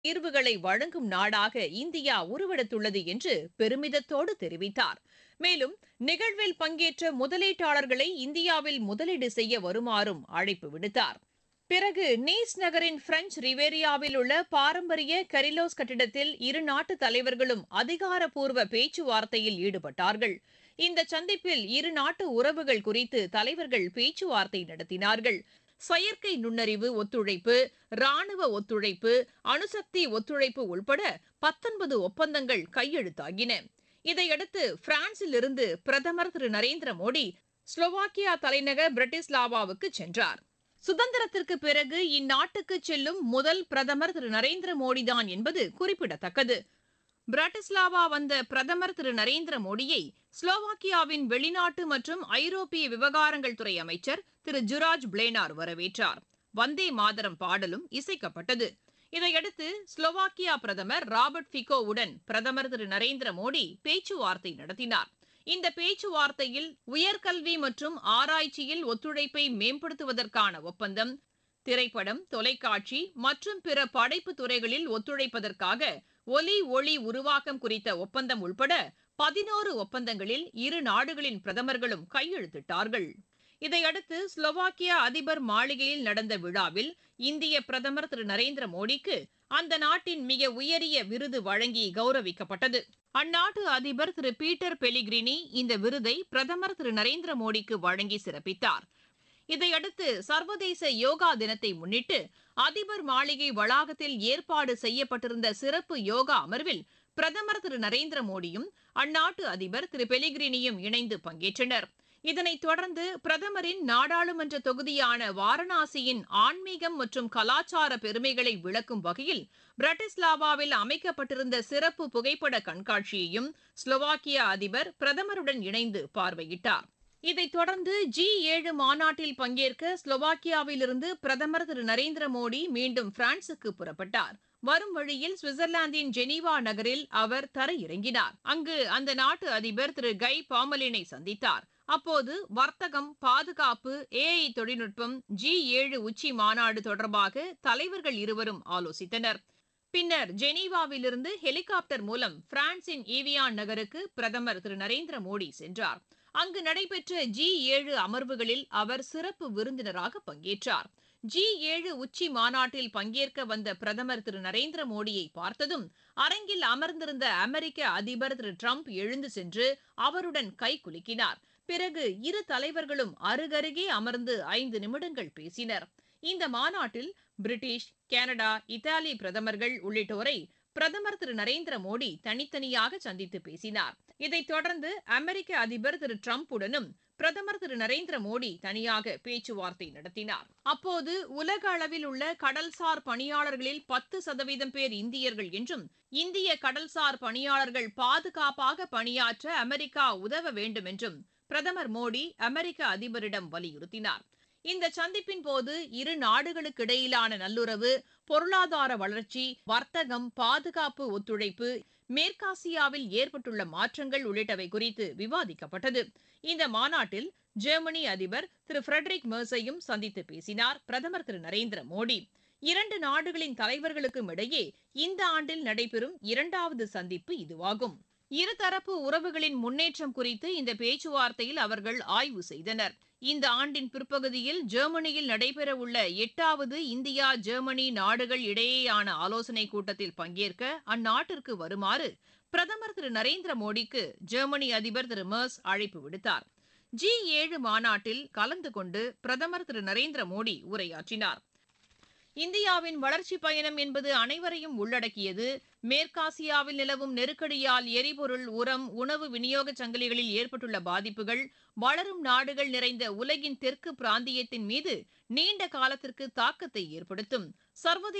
தீர்வுகளை வழங்கும் நாடாக இந்தியா உருவெடுத்துள்ளது என்று பெருமிதத்தோடு தெரிவித்தார் மேலும் நிகழ்வில் பங்கேற்ற முதலீட்டாளர்களை இந்தியாவில் முதலீடு செய்ய வருமாறும் அழைப்பு விடுத்தார் பிறகு நீஸ் நகரின் பிரெஞ்சு ரிவேரியாவில் உள்ள பாரம்பரிய கரிலோஸ் கட்டிடத்தில் இரு நாட்டு தலைவர்களும் அதிகாரப்பூர்வ பேச்சுவார்த்தையில் ஈடுபட்டார்கள் இந்த சந்திப்பில் இரு நாட்டு உறவுகள் குறித்து தலைவர்கள் பேச்சுவார்த்தை நடத்தினார்கள் செயற்கை நுண்ணறிவு ஒத்துழைப்பு ராணுவ ஒத்துழைப்பு அணுசக்தி ஒத்துழைப்பு உள்பட பத்தொன்பது ஒப்பந்தங்கள் கையெழுத்தாகின இதையடுத்து பிரான்சில் இருந்து பிரதமர் திரு நரேந்திர மோடி ஸ்லோவாக்கியா தலைநகர் பிரட்டிஸ்லாவாவுக்கு சென்றார் சுதந்திரத்திற்கு பிறகு இந்நாட்டுக்கு செல்லும் முதல் பிரதமர் திரு நரேந்திர மோடிதான் என்பது குறிப்பிடத்தக்கது பிராட்டிஸ்லாவா வந்த பிரதமர் திரு நரேந்திர மோடியை ஸ்லோவாக்கியாவின் வெளிநாட்டு மற்றும் ஐரோப்பிய விவகாரங்கள் துறை அமைச்சர் திரு ஜுராஜ் பிளேனார் வரவேற்றார் வந்தே மாதரம் பாடலும் இசைக்கப்பட்டது இதையடுத்து ஸ்லோவாக்கியா பிரதமர் ராபர்ட் ஃபிகோவுடன் பிரதமர் திரு நரேந்திர மோடி பேச்சுவார்த்தை நடத்தினார் இந்த பேச்சுவார்த்தையில் உயர்கல்வி மற்றும் ஆராய்ச்சியில் ஒத்துழைப்பை மேம்படுத்துவதற்கான ஒப்பந்தம் திரைப்படம் தொலைக்காட்சி மற்றும் பிற படைப்பு துறைகளில் ஒத்துழைப்பதற்காக ஒலி ஒளி உருவாக்கம் குறித்த ஒப்பந்தம் உள்பட பதினோரு ஒப்பந்தங்களில் இரு நாடுகளின் பிரதமர்களும் கையெழுத்திட்டார்கள் இதையடுத்து ஸ்லோவாக்கியா அதிபர் மாளிகையில் நடந்த விழாவில் இந்திய பிரதமர் திரு நரேந்திர மோடிக்கு அந்த நாட்டின் மிக உயரிய விருது வழங்கி கௌரவிக்கப்பட்டது அந்நாட்டு அதிபர் திரு பீட்டர் பெலிகிரினி இந்த விருதை பிரதமர் திரு நரேந்திர மோடிக்கு வழங்கி சிறப்பித்தார் இதையடுத்து சர்வதேச யோகா தினத்தை முன்னிட்டு அதிபர் மாளிகை வளாகத்தில் ஏற்பாடு செய்யப்பட்டிருந்த சிறப்பு யோகா அமர்வில் பிரதமர் திரு நரேந்திர மோடியும் அந்நாட்டு அதிபர் திரு பெலிகிரினியும் இணைந்து பங்கேற்றனர் இதனைத் தொடர்ந்து பிரதமரின் நாடாளுமன்ற தொகுதியான வாரணாசியின் ஆன்மீகம் மற்றும் கலாச்சார பெருமைகளை விளக்கும் வகையில் பிரட்டிஸ்லாவாவில் அமைக்கப்பட்டிருந்த சிறப்பு புகைப்பட கண்காட்சியையும் ஸ்லோவாக்கியா அதிபர் பிரதமருடன் இணைந்து பார்வையிட்டார் இதைத் தொடர்ந்து ஜி ஏழு மாநாட்டில் பங்கேற்க ஸ்லோவாக்கியாவிலிருந்து பிரதமர் திரு நரேந்திர மோடி மீண்டும் பிரான்சுக்கு புறப்பட்டார் வரும் வழியில் சுவிட்சர்லாந்தின் ஜெனீவா நகரில் அவர் தரையிறங்கினார் அங்கு அந்த நாட்டு அதிபர் திரு கை பாமலினை சந்தித்தார் அப்போது வர்த்தகம் பாதுகாப்பு ஏஐ தொழில்நுட்பம் ஜி ஏழு உச்சி மாநாடு தொடர்பாக தலைவர்கள் இருவரும் ஆலோசித்தனர் பின்னர் ஜெனீவாவிலிருந்து ஹெலிகாப்டர் மூலம் பிரான்சின் ஈவியான் நகருக்கு பிரதமர் திரு நரேந்திர மோடி சென்றார் அங்கு நடைபெற்ற ஜி ஏழு அமர்வுகளில் அவர் சிறப்பு விருந்தினராக பங்கேற்றார் ஜி ஏழு உச்சி மாநாட்டில் பங்கேற்க வந்த பிரதமர் திரு நரேந்திர மோடியை பார்த்ததும் அரங்கில் அமர்ந்திருந்த அமெரிக்க அதிபர் திரு டிரம்ப் எழுந்து சென்று அவருடன் கை குலுக்கினார் பிறகு இரு தலைவர்களும் அருகருகே அமர்ந்து ஐந்து நிமிடங்கள் பேசினர் இந்த மாநாட்டில் பிரிட்டிஷ் கனடா இத்தாலி பிரதமர்கள் உள்ளிட்டோரை பிரதமர் திரு நரேந்திர மோடி தனித்தனியாக சந்தித்து பேசினார் இதைத் தொடர்ந்து அமெரிக்க அதிபர் திரு டிரம்புடனும் பிரதமர் திரு நரேந்திர மோடி தனியாக பேச்சுவார்த்தை நடத்தினார் அப்போது உலக அளவில் உள்ள கடல்சார் பணியாளர்களில் பத்து சதவீதம் பேர் இந்தியர்கள் என்றும் இந்திய கடல்சார் பணியாளர்கள் பாதுகாப்பாக பணியாற்ற அமெரிக்கா உதவ வேண்டும் என்றும் பிரதமர் மோடி அமெரிக்க அதிபரிடம் வலியுறுத்தினார் இந்த சந்திப்பின் போது இரு நாடுகளுக்கு இடையிலான நல்லுறவு பொருளாதார வளர்ச்சி வர்த்தகம் பாதுகாப்பு ஒத்துழைப்பு மேற்காசியாவில் ஏற்பட்டுள்ள மாற்றங்கள் உள்ளிட்டவை குறித்து விவாதிக்கப்பட்டது இந்த மாநாட்டில் ஜெர்மனி அதிபர் திரு ஃபிரெட்ரிக் மெர்ஸையும் சந்தித்து பேசினார் பிரதமர் திரு நரேந்திர மோடி இரண்டு நாடுகளின் தலைவர்களுக்கும் இடையே இந்த ஆண்டில் நடைபெறும் இரண்டாவது சந்திப்பு இதுவாகும் இருதரப்பு உறவுகளின் முன்னேற்றம் குறித்து இந்த பேச்சுவார்த்தையில் அவர்கள் ஆய்வு செய்தனர் இந்த ஆண்டின் பிற்பகுதியில் ஜெர்மனியில் நடைபெறவுள்ள எட்டாவது இந்தியா ஜெர்மனி நாடுகள் இடையேயான ஆலோசனைக் கூட்டத்தில் பங்கேற்க அந்நாட்டிற்கு வருமாறு பிரதமர் திரு நரேந்திர மோடிக்கு ஜெர்மனி அதிபர் திரு மெர்ஸ் அழைப்பு விடுத்தார் ஜி ஏழு மாநாட்டில் கலந்து கொண்டு பிரதமர் திரு நரேந்திர மோடி உரையாற்றினார் இந்தியாவின் வளர்ச்சி பயணம் என்பது அனைவரையும் உள்ளடக்கியது மேற்காசியாவில் நிலவும் நெருக்கடியால் எரிபொருள் உரம் உணவு விநியோக சங்கிலிகளில் ஏற்பட்டுள்ள பாதிப்புகள் வளரும் நாடுகள் நிறைந்த உலகின் தெற்கு பிராந்தியத்தின் மீது நீண்ட காலத்திற்கு தாக்கத்தை ஏற்படுத்தும் சர்வதேச